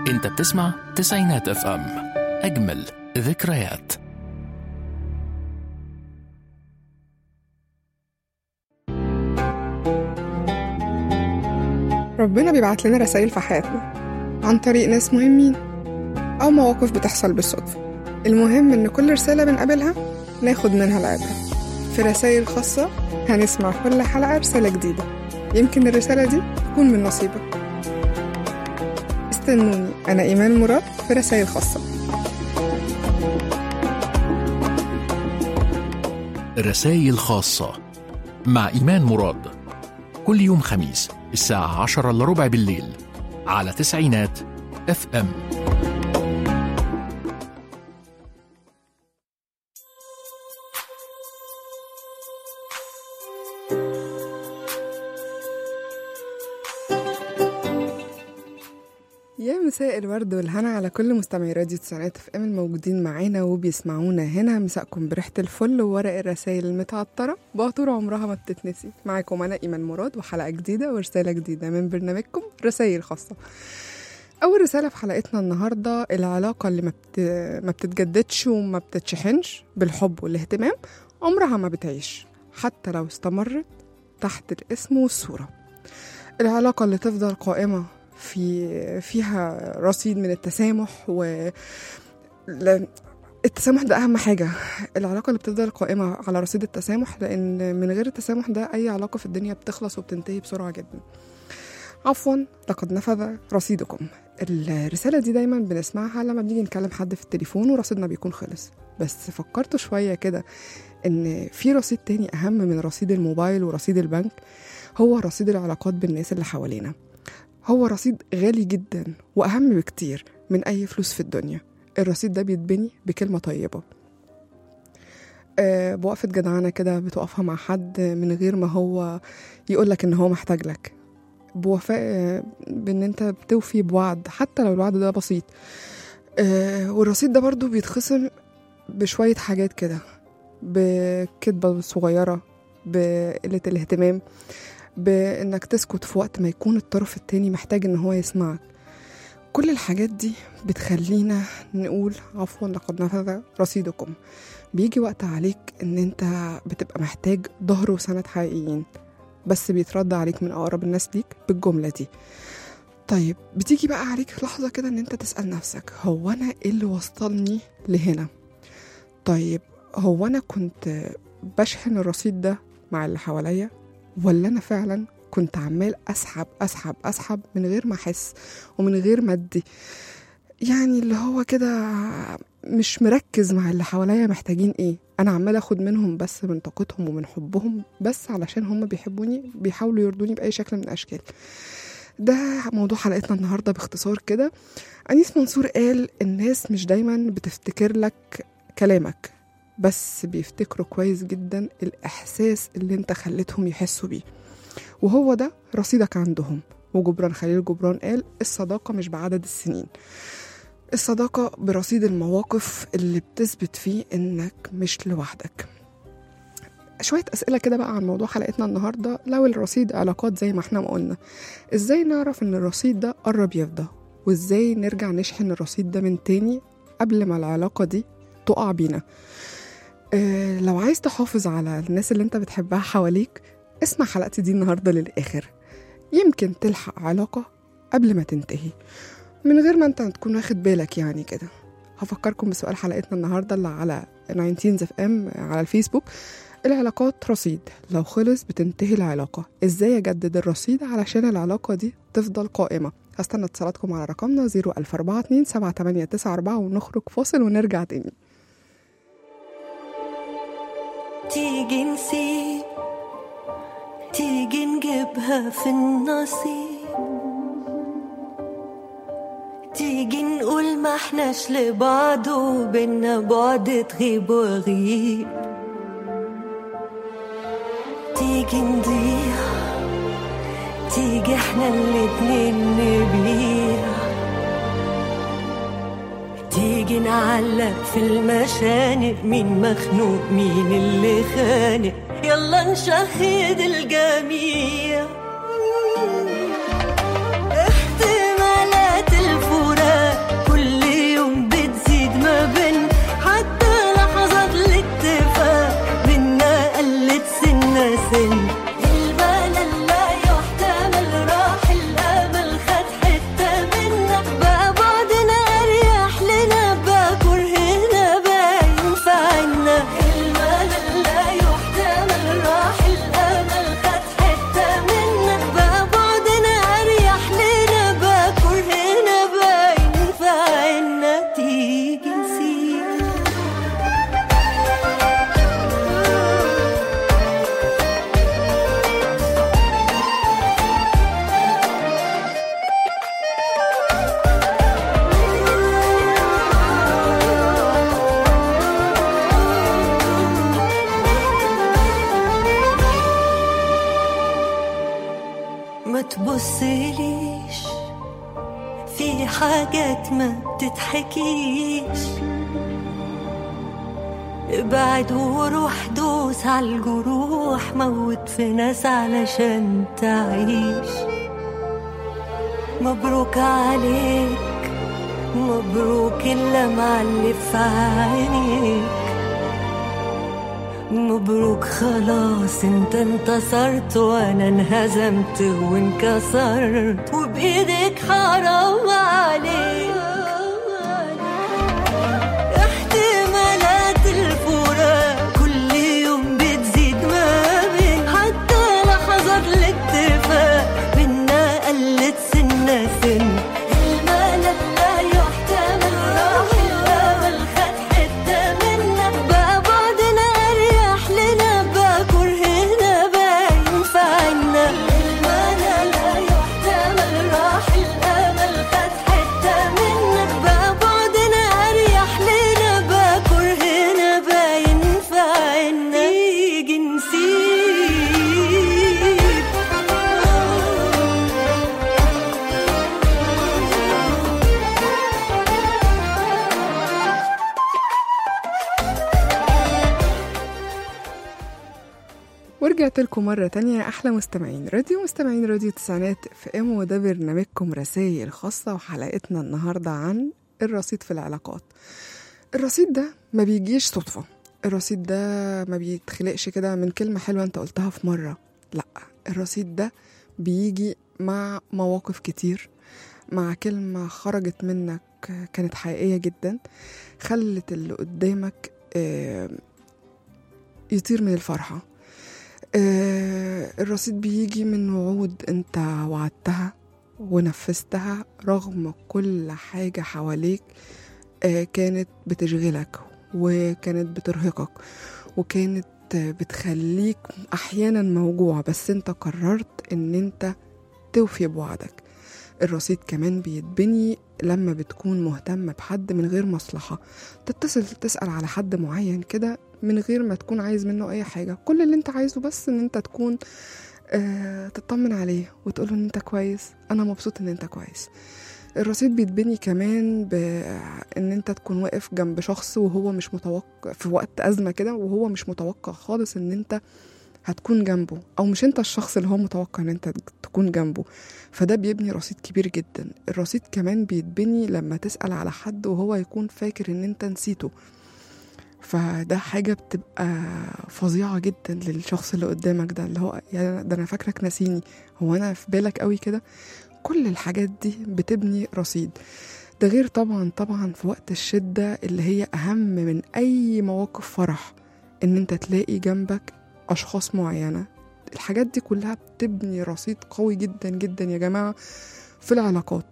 انت بتسمع تسعينات اف ام اجمل ذكريات ربنا بيبعت لنا رسائل في حياتنا عن طريق ناس مهمين أو مواقف بتحصل بالصدفة المهم إن كل رسالة بنقابلها ناخد منها العبرة في رسائل خاصة هنسمع كل حلقة رسالة جديدة يمكن الرسالة دي تكون من نصيبك استنوني أنا إيمان مراد في رسائل خاصة رسائل خاصة مع إيمان مراد كل يوم خميس الساعة عشرة إلا ربع بالليل على تسعينات اف ام يا مساء الورد والهنا على كل مستمعي راديو تسعينات اف ام الموجودين معانا وبيسمعونا هنا مساءكم بريحة الفل وورق الرسايل المتعطرة بعطور عمرها ما بتتنسي معاكم أنا إيمان مراد وحلقة جديدة ورسالة جديدة من برنامجكم رسايل خاصة أول رسالة في حلقتنا النهاردة العلاقة اللي ما, بت... ما بتتجددش وما بتتشحنش بالحب والاهتمام عمرها ما بتعيش حتى لو استمرت تحت الاسم والصورة العلاقة اللي تفضل قائمة في فيها رصيد من التسامح و ل- التسامح ده أهم حاجة العلاقة اللي بتفضل قائمة على رصيد التسامح لأن من غير التسامح ده أي علاقة في الدنيا بتخلص وبتنتهي بسرعة جدا عفوا لقد نفذ رصيدكم الرسالة دي دايما بنسمعها لما بنيجي نكلم حد في التليفون ورصيدنا بيكون خلص بس فكرت شوية كده إن في رصيد تاني أهم من رصيد الموبايل ورصيد البنك هو رصيد العلاقات بالناس اللي حوالينا هو رصيد غالي جدا وأهم بكتير من أي فلوس في الدنيا الرصيد ده بيتبني بكلمة طيبة أه بوقفة جدعانة كده بتوقفها مع حد من غير ما هو يقولك إن هو محتاج لك بوفاء آه، بإن أنت بتوفي بوعد حتى لو الوعد ده بسيط أه والرصيد ده برضو بيتخصم بشوية حاجات كده بكدبة صغيرة بقلة الاهتمام بانك تسكت في وقت ما يكون الطرف التاني محتاج ان هو يسمعك كل الحاجات دي بتخلينا نقول عفوا لقد نفذ رصيدكم بيجي وقت عليك ان انت بتبقى محتاج ظهر وسند حقيقيين بس بيترد عليك من اقرب الناس ليك بالجملة دي طيب بتيجي بقى عليك لحظة كده ان انت تسأل نفسك هو انا ايه اللي وصلني لهنا طيب هو انا كنت بشحن الرصيد ده مع اللي حواليا ولا انا فعلا كنت عمال اسحب اسحب اسحب من غير ما احس ومن غير ما ادي يعني اللي هو كده مش مركز مع اللي حواليا محتاجين ايه انا عمال اخد منهم بس من طاقتهم ومن حبهم بس علشان هم بيحبوني بيحاولوا يرضوني باي شكل من الاشكال ده موضوع حلقتنا النهارده باختصار كده انيس منصور قال الناس مش دايما بتفتكر لك كلامك بس بيفتكروا كويس جدا الإحساس اللي انت خليتهم يحسوا بيه وهو ده رصيدك عندهم وجبران خليل جبران قال الصداقة مش بعدد السنين الصداقة برصيد المواقف اللي بتثبت فيه انك مش لوحدك شوية أسئلة كده بقى عن موضوع حلقتنا النهاردة لو الرصيد علاقات زي ما احنا ما قلنا ازاي نعرف ان الرصيد ده قرب يفضى وازاي نرجع نشحن الرصيد ده من تاني قبل ما العلاقة دي تقع بينا آه، لو عايز تحافظ على الناس اللي انت بتحبها حواليك اسمع حلقتي دي النهارده للآخر يمكن تلحق علاقة قبل ما تنتهي من غير ما انت تكون واخد بالك يعني كده هفكركم بسؤال حلقتنا النهارده اللي على 19 اف ام على الفيسبوك العلاقات رصيد لو خلص بتنتهي العلاقة ازاي اجدد الرصيد علشان العلاقة دي تفضل قائمة هستنى اتصالاتكم على رقمنا 00442 7894 ونخرج فاصل ونرجع تاني تيجي نسيب تيجي نجيبها في النصيب تيجي نقول ما احناش لبعض وبينا بعد تغيب وغيب تيجي نضيع تيجي احنا الاتنين نبيع تيجي نعلق في المشانق مين مخنوق مين اللي خانق يلا نشهد الجميع احتمالات الفراق ما تبصليش في حاجات ما بتتحكيش ابعد وروح دوس عالجروح موت في ناس علشان تعيش مبروك عليك مبروك اللي معلف عينيك مبروك خلاص انت انتصرت وانا انهزمت وانكسرت وبايدك حرام عليك احتمالات الفراق كل يوم بتزيد ما بين حتى لحظات الاتفاق بينا قلت سنة سن الملل لا يحتمل راح الامل خد حتة منا بقى بعدنا اريح لنا بقى كرهنا باين في عنا الملل لا يحتمل راح الامل خد حتة منا بقى بعدنا اريح لنا بقى كرهنا باين في عنا نيجي نسيب ورجعت لكم مرة تانية يا أحلى مستمعين راديو مستمعين راديو تسعينات في ام وده برنامجكم رسائل خاصة وحلقتنا النهاردة عن الرصيد في العلاقات الرصيد ده ما بيجيش صدفة الرصيد ده ما بيتخلقش كده من كلمة حلوة انت قلتها في مرة لا الرصيد ده بيجي مع مواقف كتير مع كلمة خرجت منك كانت حقيقية جدا خلت اللي قدامك آه، يطير من الفرحة آه، الرصيد بيجي من وعود انت وعدتها ونفذتها رغم كل حاجة حواليك آه، كانت بتشغلك وكانت بترهقك وكانت آه، بتخليك احيانا موجوع بس انت قررت ان انت توفي بوعدك الرصيد كمان بيتبني لما بتكون مهتم بحد من غير مصلحة تتصل تسأل على حد معين كده من غير ما تكون عايز منه أي حاجة كل اللي انت عايزه بس ان انت تكون آه تطمن عليه وتقوله ان انت كويس انا مبسوط ان انت كويس الرصيد بيتبني كمان بان انت تكون واقف جنب شخص وهو مش متوقع في وقت ازمه كده وهو مش متوقع خالص ان انت هتكون جنبه او مش انت الشخص اللي هو متوقع ان انت تكون جنبه فده بيبني رصيد كبير جدا الرصيد كمان بيتبني لما تسأل على حد وهو يكون فاكر ان انت نسيته فده حاجة بتبقى فظيعة جدا للشخص اللي قدامك ده اللي هو يا ده انا فاكرك ناسيني هو انا في بالك قوي كده كل الحاجات دي بتبني رصيد ده غير طبعا طبعا في وقت الشدة اللي هي أهم من أي مواقف فرح إن أنت تلاقي جنبك أشخاص معينة الحاجات دي كلها بتبني رصيد قوي جدا جدا يا جماعة في العلاقات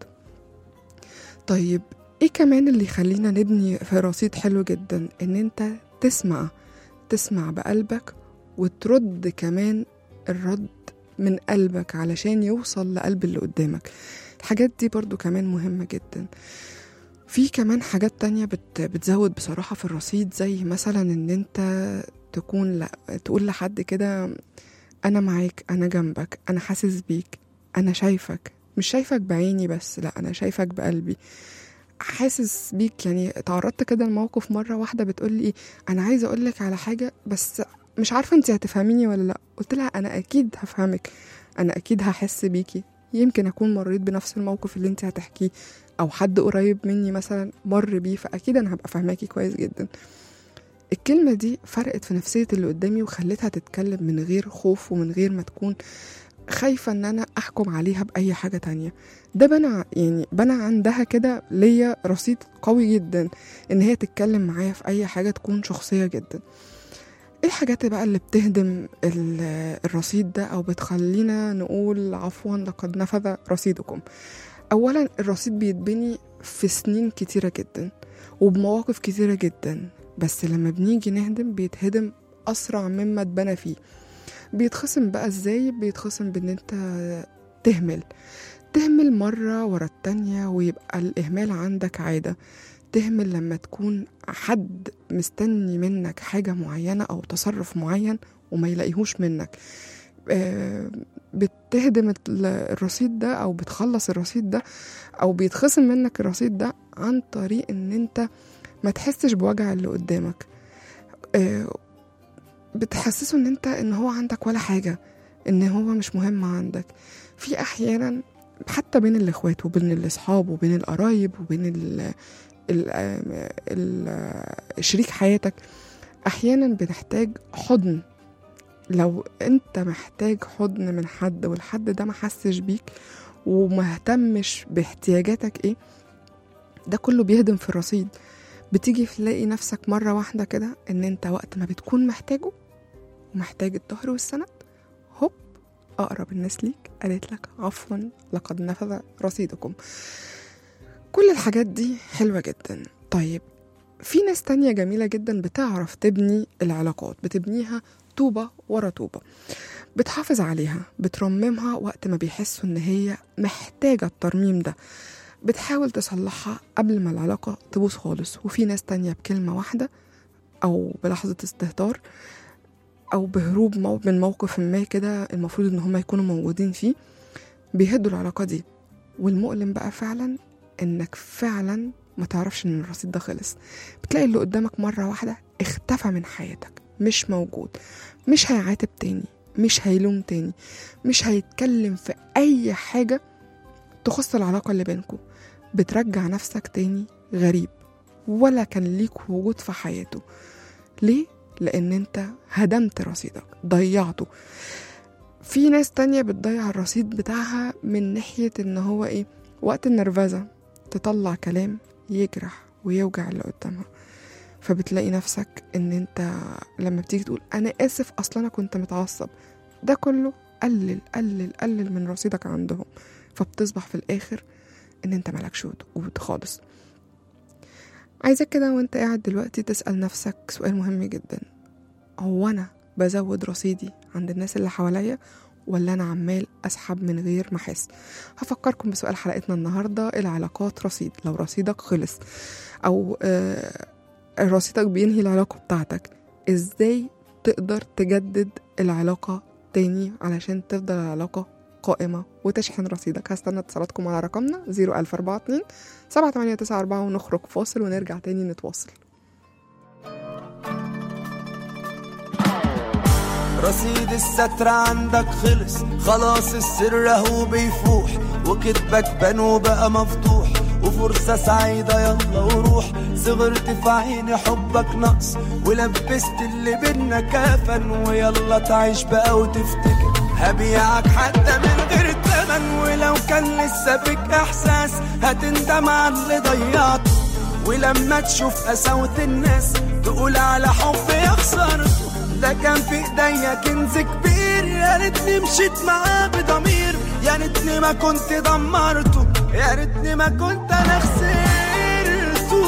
طيب ايه كمان اللي يخلينا نبني في رصيد حلو جدا ان انت تسمع تسمع بقلبك وترد كمان الرد من قلبك علشان يوصل لقلب اللي قدامك الحاجات دي برضو كمان مهمة جدا في كمان حاجات تانية بت بتزود بصراحة في الرصيد زي مثلا ان انت تكون لا تقول لحد كده انا معاك انا جنبك انا حاسس بيك انا شايفك مش شايفك بعيني بس لا انا شايفك بقلبي حاسس بيك يعني تعرضت كده لموقف مرة واحدة بتقول لي أنا عايزة أقول لك على حاجة بس مش عارفة أنت هتفهميني ولا لأ قلت لها أنا أكيد هفهمك أنا أكيد هحس بيكي يمكن أكون مريت بنفس الموقف اللي أنت هتحكيه أو حد قريب مني مثلا مر بيه فأكيد أنا هبقى فاهماكي كويس جدا الكلمة دي فرقت في نفسية اللي قدامي وخلتها تتكلم من غير خوف ومن غير ما تكون خايفة ان انا احكم عليها بأي حاجة تانية ده بنى يعني بنى عندها كده ليا رصيد قوي جدا ان هي تتكلم معايا في اي حاجة تكون شخصية جدا ايه الحاجات بقى اللي بتهدم ال- الرصيد ده او بتخلينا نقول عفوا لقد نفذ رصيدكم اولا الرصيد بيتبني في سنين كتيرة جدا وبمواقف كتيرة جدا بس لما بنيجي نهدم بيتهدم اسرع مما اتبنى فيه بيتخصم بقى ازاي بيتخصم بان انت تهمل تهمل مرة ورا التانية ويبقى الإهمال عندك عادة تهمل لما تكون حد مستني منك حاجة معينة أو تصرف معين وما يلاقيهوش منك آه، بت بتهدم ال- الرصيد ده او بتخلص الرصيد ده او بيتخصم منك الرصيد ده عن طريق ان انت ما تحسش بوجع اللي قدامك آه، بتحسسه ان انت ان هو عندك ولا حاجة ان هو مش مهم عندك في احيانا حتى بين الاخوات وبين الاصحاب وبين القرايب وبين ال ال ال شريك حياتك احيانا بنحتاج حضن لو انت محتاج حضن من حد والحد ده ما حسش بيك ومهتمش باحتياجاتك ايه ده كله بيهدم في الرصيد بتيجي تلاقي نفسك مرة واحدة كده ان انت وقت ما بتكون محتاجه ومحتاج الظهر والسند هوب أقرب الناس ليك قالت لك عفوا لقد نفذ رصيدكم كل الحاجات دي حلوة جدا طيب في ناس تانية جميلة جدا بتعرف تبني العلاقات بتبنيها طوبة ورا طوبة بتحافظ عليها بترممها وقت ما بيحسوا ان هي محتاجة الترميم ده بتحاول تصلحها قبل ما العلاقة تبوظ خالص وفي ناس تانية بكلمة واحدة أو بلحظة استهتار أو بهروب مو- من موقف ما كده المفروض إن هما يكونوا موجودين فيه بيهدوا العلاقة دي والمؤلم بقى فعلا إنك فعلا ما تعرفش إن الرصيد ده خلص بتلاقي اللي قدامك مرة واحدة اختفى من حياتك مش موجود مش هيعاتب تاني مش هيلوم تاني مش هيتكلم في أي حاجة تخص العلاقة اللي بينكم بترجع نفسك تاني غريب ولا كان ليك وجود في حياته ليه؟ لأن أنت هدمت رصيدك ضيعته في ناس تانية بتضيع الرصيد بتاعها من ناحية إن هو إيه وقت النرفزة تطلع كلام يجرح ويوجع اللي قدامها فبتلاقي نفسك إن أنت لما بتيجي تقول أنا آسف أصلا أنا كنت متعصب ده كله قلل قلل قلل من رصيدك عندهم فبتصبح في الآخر إن أنت مالكش وجود خالص عايزك كده وانت قاعد دلوقتي تسأل نفسك سؤال مهم جدا هو أنا بزود رصيدي عند الناس اللي حواليا ولا أنا عمال أسحب من غير ما أحس هفكركم بسؤال حلقتنا النهاردة العلاقات رصيد لو رصيدك خلص أو آه رصيدك بينهي العلاقة بتاعتك إزاي تقدر تجدد العلاقة تاني علشان تفضل العلاقة قائمة وتشحن رصيدك هستنى اتصالاتكم على رقمنا 01042 7894 ونخرج فاصل ونرجع تاني نتواصل رصيد الستر عندك خلص خلاص السر اهو بيفوح وكتبك بان وبقى مفتوح وفرصة سعيدة يلا وروح صغرت في عيني حبك نقص ولبست اللي بينا كفن ويلا تعيش بقى وتفتكر هبيعك حتى من غير تمن ولو كان لسه فيك احساس هتندم على اللي ضيعته ولما تشوف قساوة الناس تقول على حب يا خسارته ده كان في ايديا كنز كبير يا ريتني مشيت معاه بضمير يا ريتني ما كنت دمرته يا ريتني ما كنت انا خسرته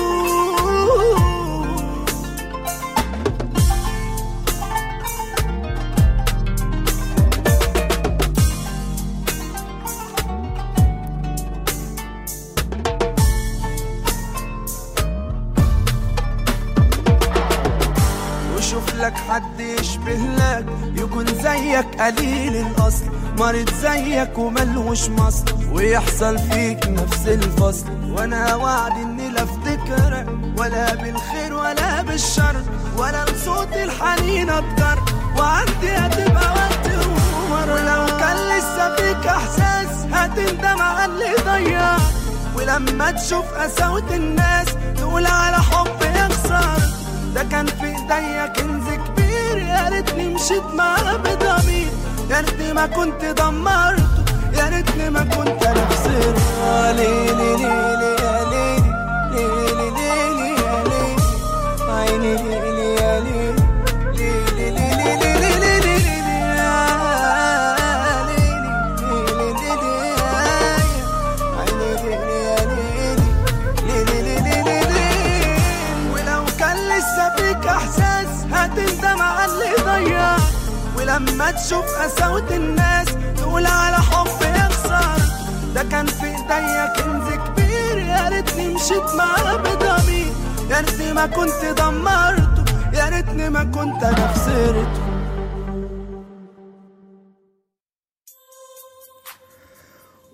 وشوف لك حد يشبه لك يكون زيك قليل الاصل مريض زيك وملوش مصل ويحصل فيك نفس الفصل وانا وعدي اني لا افتكرك ولا بالخير ولا بالشر ولا لصوت الحنين اتجر وعندي هتبقى وقت ومر ولو كان لسه فيك احساس هتندم على اللي ضيعك ولما تشوف قساوة الناس تقول على حب يا خسارة ده كان في ايديا كنز كبير يا ريتني مشيت معاه بضمير يا ريتني ما كنت دمرته يا ريتني ما كنت انا خسرت آه ليلي ليلي يا ليلي ليلي ليلي يا ليلي عيني ليلي يا ليلي ليلي ليلي ليلي ليلي ليلي يا ليلي ليلي ليلي يا عيني ليلي يا ليلي ليلي ليلي ليلي ولو كان لسه فيك احساس هتندم على اللي ضيعك ولما تشوف قساوة الناس تقول على حب يا خسارة ده كان في ايديا كنز كبير يا ريتني مشيت معاه بضمير يا ريتني ما كنت دمرته يا ريتني ما كنت انا خسرته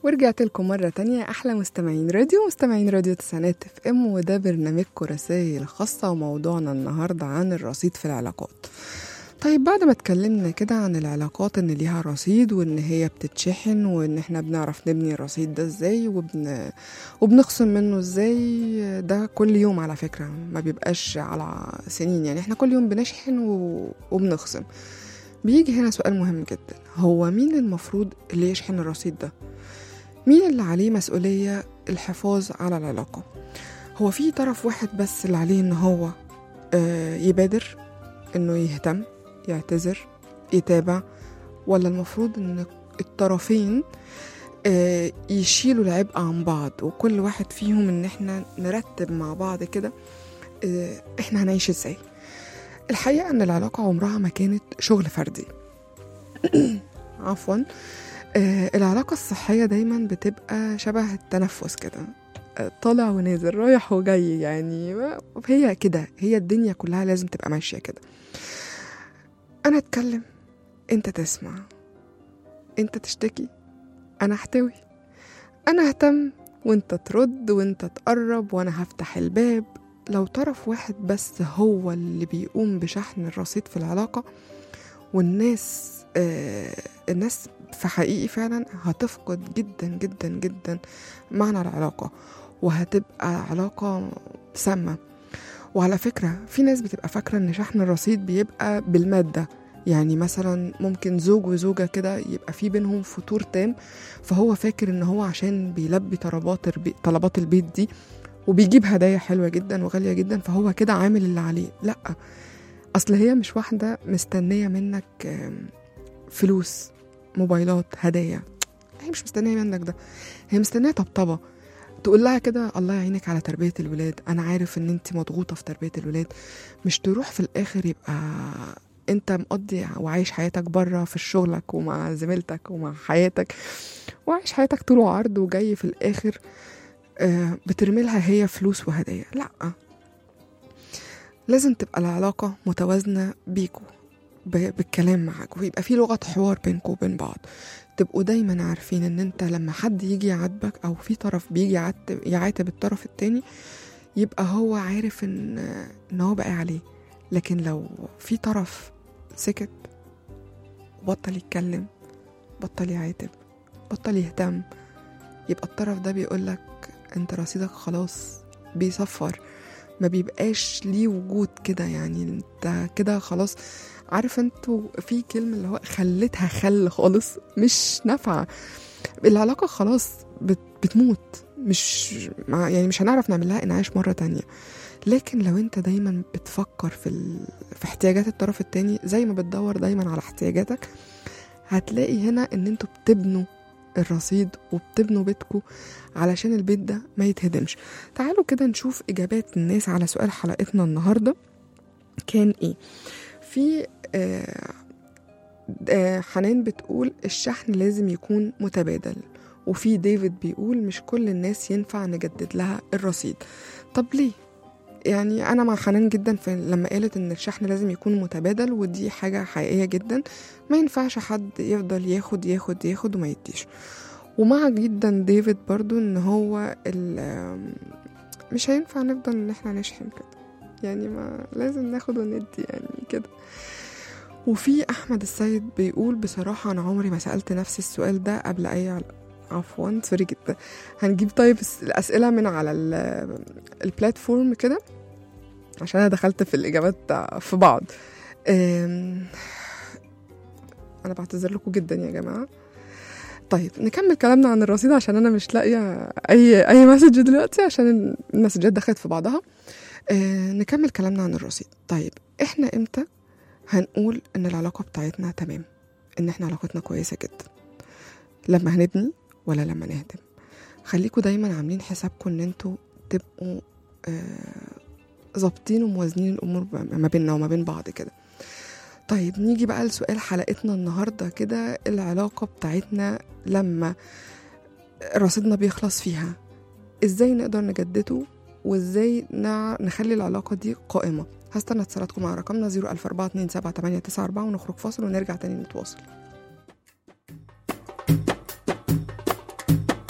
ورجعت لكم مرة تانية أحلى مستمعين راديو مستمعين راديو تسعينات اف ام وده برنامجكم رسائل خاصة وموضوعنا النهاردة عن الرصيد في العلاقات طيب بعد ما اتكلمنا كده عن العلاقات ان ليها رصيد وان هي بتتشحن وان احنا بنعرف نبني الرصيد ده ازاي وبن... وبنخصم منه ازاي ده كل يوم على فكرة ما بيبقاش على سنين يعني احنا كل يوم بنشحن و... وبنخصم بيجي هنا سؤال مهم جدا هو مين المفروض اللي يشحن الرصيد ده مين اللي عليه مسؤولية الحفاظ على العلاقة هو في طرف واحد بس اللي عليه ان هو آه، يبادر انه يهتم يعتذر يتابع ولا المفروض ان الطرفين آه، يشيلوا العبء عن بعض وكل واحد فيهم ان احنا نرتب مع بعض كده آه، احنا هنعيش ازاي الحقيقة ان العلاقة عمرها ما كانت شغل فردي عفوا آه، العلاقة الصحية دايما بتبقى شبه التنفس كده آه، طالع ونازل رايح وجاي يعني ما- هي كده هي الدنيا كلها لازم تبقى ماشية كده أنا أتكلم أنت تسمع أنت تشتكي أنا أحتوي أنا أهتم وأنت ترد وأنت تقرب وأنا هفتح الباب لو طرف واحد بس هو اللي بيقوم بشحن الرصيد في العلاقة والناس آه الناس في حقيقي فعلا هتفقد جدا جدا جدا معنى العلاقة وهتبقى علاقة سامة وعلى فكرة في ناس بتبقى فاكرة ان شحن الرصيد بيبقى بالمادة يعني مثلا ممكن زوج وزوجة كده يبقى في بينهم فتور تام فهو فاكر ان هو عشان بيلبي طلبات البي- طلبات البيت دي وبيجيب هدايا حلوة جدا وغالية جدا فهو كده عامل اللي عليه لأ أصل هي مش واحدة مستنية منك آم، فلوس موبايلات هدايا هي مش مستنية منك ده هي مستنية طبطبة تقول لها كده الله يعينك على تربية الولاد أنا عارف إن أنت مضغوطة في تربية الولاد مش تروح في الآخر يبقى أنت مقضي وعايش حياتك بره في شغلك ومع زميلتك ومع حياتك وعايش حياتك طول وعرض وجاي في الآخر آه، بترمي لها هي فلوس وهدايا لأ لازم تبقى العلاقة متوازنة بيكوا ب- بالكلام معاك ويبقى في لغة حوار بينكوا وبين بعض تبقوا دايما عارفين ان انت لما حد يجي يعاتبك او في طرف بيجي يعاتب, يعاتب الطرف التاني يبقى هو عارف ان ان هو بقى عليه لكن لو في طرف سكت وبطل يتكلم بطل يعاتب بطل يهتم يبقى الطرف ده بيقولك انت رصيدك خلاص بيصفر ما بيبقاش ليه وجود كده يعني انت كده خلاص عارف انتوا في كلمة اللي هو خلتها خل خالص مش نافعة العلاقة خلاص بت بتموت مش مع- يعني مش هنعرف نعمل لها انعاش مرة تانية لكن لو انت دايما بتفكر في ال... في احتياجات الطرف التاني زي ما بتدور دايما على احتياجاتك هتلاقي هنا ان انتوا بتبنوا الرصيد وبتبنوا بيتكم علشان البيت ده ما يتهدمش تعالوا كده نشوف اجابات الناس على سؤال حلقتنا النهارده كان ايه في آه آه حنان بتقول الشحن لازم يكون متبادل وفي ديفيد بيقول مش كل الناس ينفع نجدد لها الرصيد طب ليه يعني انا مع حنان جدا في لما قالت ان الشحن لازم يكون متبادل ودي حاجه حقيقيه جدا ما ينفعش حد يفضل ياخد ياخد ياخد وما يديش ومع جدا ديفيد برضو ان هو ال- مش هينفع نفضل ان احنا نشحن كده يعني ما لازم ناخد وندي يعني كده وفي احمد السيد بيقول بصراحه انا عمري ما سالت نفسي السؤال ده قبل اي عل- عفوا سوري جدا هنجيب طيب الس- الاسئله من على ال- البلاتفورم كده عشان انا دخلت في الاجابات في بعض أم، انا بعتذر لكم جدا يا جماعه طيب نكمل كلامنا عن الرصيد عشان انا مش لاقيه اي اي مسج دلوقتي عشان المسجات دخلت في بعضها آه نكمل كلامنا عن الرصيد طيب احنا امتى هنقول ان العلاقه بتاعتنا تمام ان احنا علاقتنا كويسه جدا لما هنبني ولا لما نهدم خليكوا دايما عاملين حسابكم ان انتوا تبقوا آه، ظابطين وموازنين الامور ما بيننا وما بين بعض كده طيب نيجي بقى لسؤال حلقتنا النهارده كده العلاقه بتاعتنا لما رصيدنا بيخلص فيها ازاي نقدر نجدده وازاي نع... نخلي العلاقه دي قائمه هستنى اتصالاتكم على رقمنا 004278994 ونخرج فاصل ونرجع تاني نتواصل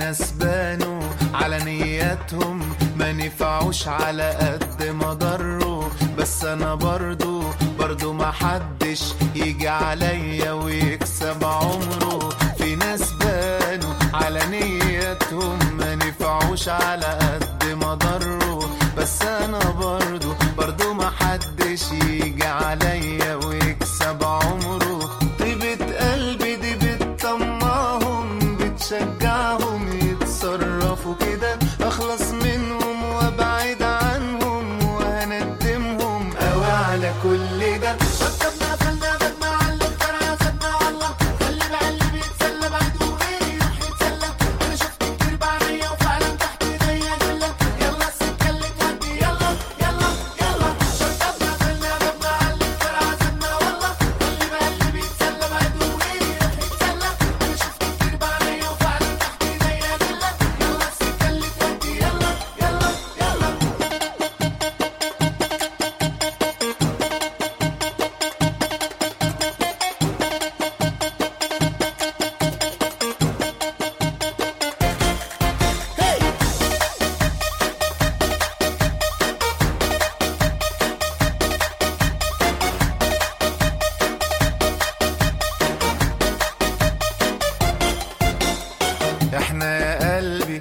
ناس بانوا على نياتهم ما نفعوش على قد ما ضروا بس انا برضو برضو ما حدش يجي عليا ويكسب عمره في ناس بانوا على نياتهم ما نفعوش على قد ما ضروا بس انا برضو برضو ما حدش يجي عليا ويكسب عمره طيبة قلبي دي بتطمعهم بتشجعهم يتصرفوا كده اخلص منهم وابعد عنهم وهندمهم قوي على كل ده ركبنا قفلنا بدنا علم ترى سدنا والله خلي بعلي بيتسلى بعد وغيري يروح يتسلى انا شفت كتير بعينيا وفعلا تحت ايديا جله يلا السكه اللي تودي يلا يلا يلا ركبنا قفلنا بدنا علم ترى سدنا والله خلي بعلي بيتسلى بعد وغيري يروح يتسلى انا شفت كتير بعينيا وفعلا تحت ايديا جله يلا السكه اللي تودي يلا يلا يلا احنا يا قلبي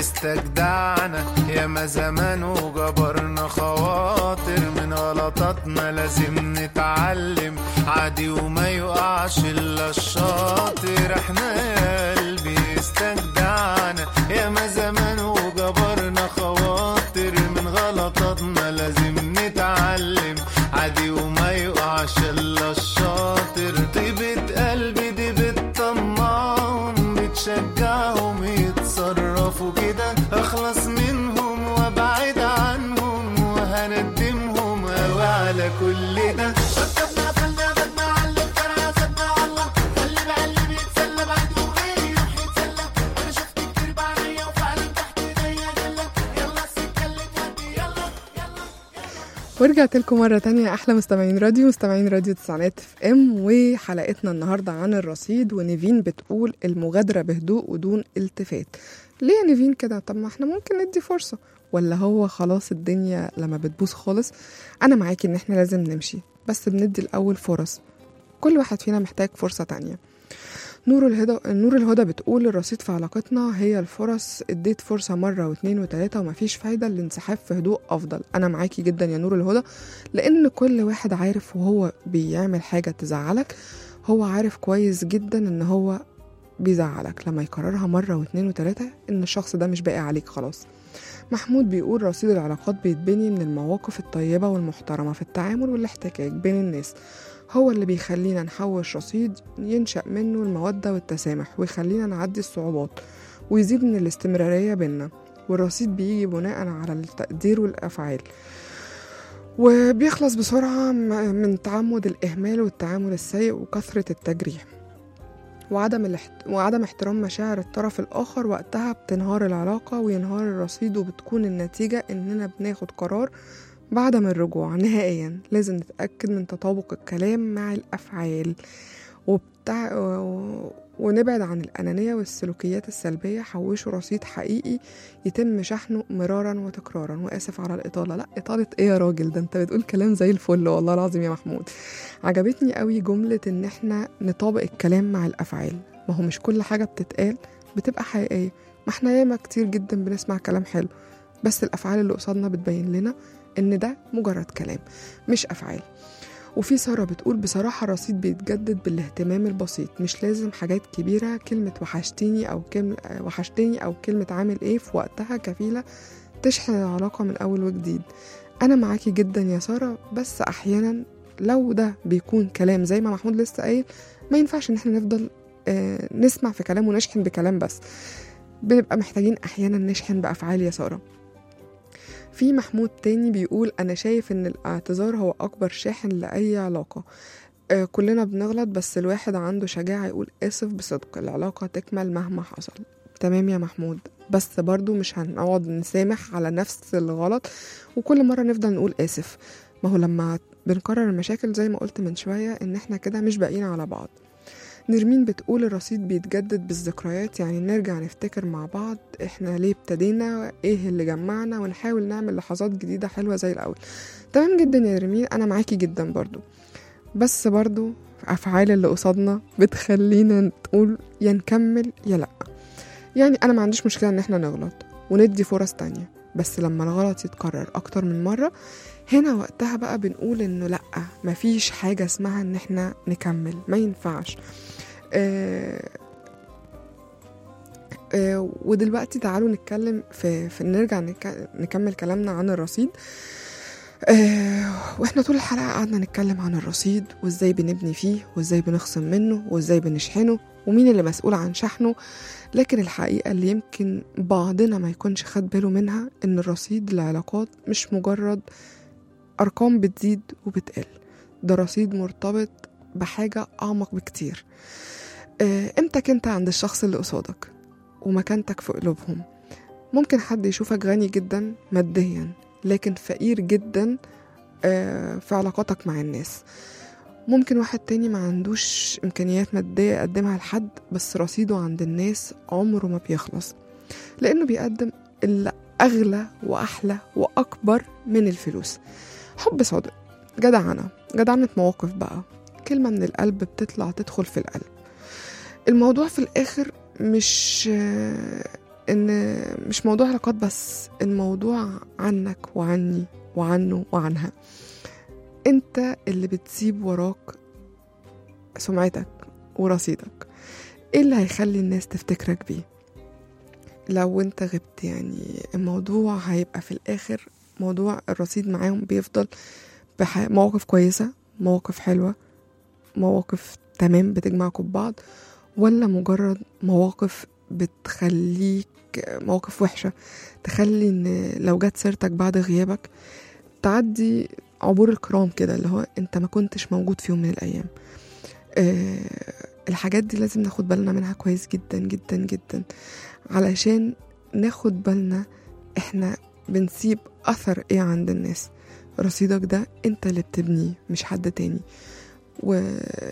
استجدعنا يا ما زمان وجبرنا خواطر من غلطاتنا لازم نتعلم عادي وما يقعش الا الشاطر احنا يا قلبي استجدعنا يا ما زمان وجبرنا خواطر من غلطاتنا لازم نتعلم عادي وما يقعش الا الشاطر طيبة قلبي دي بتطمعهم بتشجعهم يتصرفوا كده اخلص منهم وابعد عنهم وهندمهم قوي على كل ده ركبنا قفلنا بدنا علم ترى سدنا والله خلي بعلي بيتسلى بعد وغيري يروح يتسلى انا شفت كتير بعينيا وفعلا تحت ايديا جله يلا السكه اللي تودي يلا يلا ورجعت لكم مرة تانية أحلى مستمعين راديو مستمعين راديو تسعينات اف ام وحلقتنا النهاردة عن الرصيد ونيفين بتقول المغادرة بهدوء ودون التفات ليه يا نيفين كده طب ما احنا ممكن ندي فرصة ولا هو خلاص الدنيا لما بتبوظ خالص أنا معاكي إن احنا لازم نمشي بس بندي الأول فرص كل واحد فينا محتاج فرصة تانية نور الهدى نور الهدى بتقول الرصيد في علاقتنا هي الفرص اديت فرصة مرة واتنين وتلاتة ومفيش فايدة الانسحاب في هدوء أفضل أنا معاكي جدا يا نور الهدى لأن كل واحد عارف وهو بيعمل حاجة تزعلك هو عارف كويس جدا إن هو بيزعلك لما يكررها مرة واتنين وتلاتة إن الشخص ده مش باقي عليك خلاص محمود بيقول رصيد العلاقات بيتبني من المواقف الطيبة والمحترمة في التعامل والاحتكاك بين الناس هو اللي بيخلينا نحوش رصيد ينشأ منه المودة والتسامح ويخلينا نعدي الصعوبات ويزيد من الاستمرارية بينا والرصيد بيجي بناء على التقدير والأفعال وبيخلص بسرعة م- من تعمد الإهمال والتعامل السيء وكثرة التجريح وعدم الاحت... وعدم احترام مشاعر الطرف الآخر وقتها بتنهار العلاقة وينهار الرصيد وبتكون النتيجة إننا بناخد قرار بعدم الرجوع نهائيا لازم نتأكد من تطابق الكلام مع الأفعال وبتاع و- ونبعد عن الأنانية والسلوكيات السلبية حوشوا رصيد حقيقي يتم شحنه مرارا وتكرارا وآسف على الإطالة لا إطالة إيه يا راجل ده أنت بتقول كلام زي الفل والله العظيم يا محمود عجبتني قوي جملة إن إحنا نطابق الكلام مع الأفعال ما هو مش كل حاجة بتتقال بتبقى حقيقية ما إحنا ياما كتير جدا بنسمع كلام حلو بس الأفعال اللي قصادنا بتبين لنا إن ده مجرد كلام مش أفعال وفي سارة بتقول بصراحة الرصيد بيتجدد بالاهتمام البسيط مش لازم حاجات كبيرة كلمة وحشتيني أو كلمة وحشتني أو كلمة عامل إيه في وقتها كفيلة تشحن العلاقة من أول وجديد أنا معاكي جدا يا سارة بس أحيانا لو ده بيكون كلام زي ما محمود لسه قايل ما ينفعش إن احنا نفضل آه نسمع في كلام ونشحن بكلام بس بنبقى محتاجين أحيانا نشحن بأفعال يا سارة في محمود تاني بيقول أنا شايف إن الاعتذار هو أكبر شاحن لأي علاقة آه، كلنا بنغلط بس الواحد عنده شجاعة يقول آسف بصدق العلاقة تكمل مهما حصل تمام يا محمود بس برضو مش هنقعد نسامح على نفس الغلط وكل مرة نفضل نقول آسف ما هو لما بنكرر المشاكل زي ما قلت من شوية إن إحنا كده مش باقيين على بعض نرمين بتقول الرصيد بيتجدد بالذكريات يعني نرجع نفتكر مع بعض احنا ليه ابتدينا ايه اللي جمعنا ونحاول نعمل لحظات جديدة حلوة زي الأول تمام جدا يا نرمين أنا معاكي جدا برضو بس برضو أفعال اللي قصادنا بتخلينا نقول يا نكمل يا لأ يعني أنا ما عنديش مشكلة إن احنا نغلط وندي فرص تانية بس لما الغلط يتكرر أكتر من مرة هنا وقتها بقى بنقول إنه لأ مفيش حاجة اسمها إن احنا نكمل ما ينفعش آه آه ودلوقتي تعالوا نتكلم في, في نرجع نك- نكمل كلامنا عن الرصيد آه واحنا طول الحلقة قعدنا نتكلم عن الرصيد وازاي بنبني فيه وازاي بنخصم منه وازاي بنشحنه ومين اللي مسؤول عن شحنه لكن الحقيقة اللي يمكن بعضنا ما يكونش خد باله منها إن الرصيد العلاقات مش مجرد أرقام بتزيد وبتقل ده رصيد مرتبط بحاجة أعمق بكتير آه، قيمتك أنت عند الشخص اللي قصادك ومكانتك في قلوبهم ممكن حد يشوفك غني جدا ماديا لكن فقير جدا آه، في علاقاتك مع الناس ممكن واحد تاني ما عندوش إمكانيات مادية يقدمها لحد بس رصيده عند الناس عمره ما بيخلص لأنه بيقدم اللي أغلى وأحلى وأكبر من الفلوس حب صادق جدعنة جدعنة مواقف بقى كلمة من القلب بتطلع تدخل في القلب الموضوع في الآخر مش آه، إن مش موضوع علاقات بس الموضوع عنك وعني وعنه وعنها انت اللي بتسيب وراك سمعتك ورصيدك ايه اللي هيخلي الناس تفتكرك بيه لو انت غبت يعني الموضوع هيبقى في الاخر موضوع الرصيد معاهم بيفضل بمواقف كويسة مواقف حلوة مواقف تمام بتجمعكم ببعض ولا مجرد مواقف بتخليك مواقف وحشة تخلي ان لو جت سيرتك بعد غيابك تعدي عبور الكرام كده اللي هو انت ما كنتش موجود في يوم من الايام آه الحاجات دي لازم ناخد بالنا منها كويس جدا جدا جدا علشان ناخد بالنا احنا بنسيب اثر ايه عند الناس رصيدك ده انت اللي بتبنيه مش حد تاني و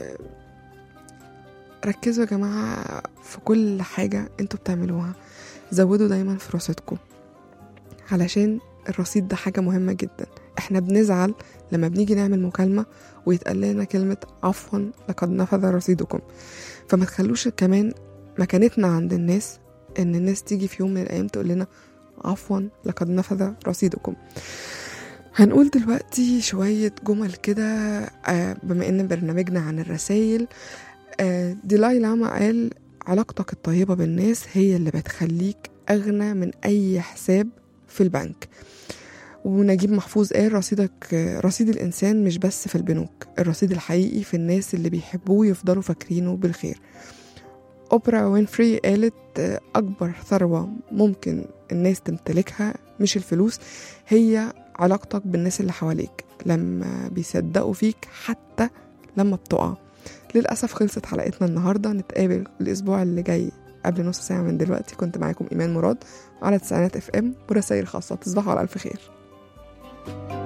ركزوا يا جماعة في كل حاجة انتوا بتعملوها زودوا دايما في رصيدكم علشان الرصيد ده حاجة مهمة جدا احنا بنزعل لما بنيجي نعمل مكالمة ويتقال لنا كلمة عفوا لقد نفذ رصيدكم فما تخلوش كمان مكانتنا عند الناس ان الناس تيجي في يوم من الايام تقول لنا عفوا لقد نفذ رصيدكم هنقول دلوقتي شوية جمل كده آه، بما ان برنامجنا عن الرسايل آه، ديلاي لاما قال علاقتك الطيبة بالناس هي اللي بتخليك أغنى من أي حساب في البنك ونجيب محفوظ قال رصيدك رصيد الإنسان مش بس في البنوك الرصيد الحقيقي في الناس اللي بيحبوه يفضلوا فاكرينه بالخير أوبرا وينفري قالت آه، أكبر ثروة ممكن الناس تمتلكها مش الفلوس هي علاقتك بالناس اللي حواليك لما بيصدقوا فيك حتى لما بتقع للأسف خلصت حلقتنا النهاردة نتقابل الأسبوع اللي جاي قبل نص ساعة من دلوقتي كنت معاكم إيمان مراد على تسعينات اف ام ورسائل خاصة تصبحوا على ألف خير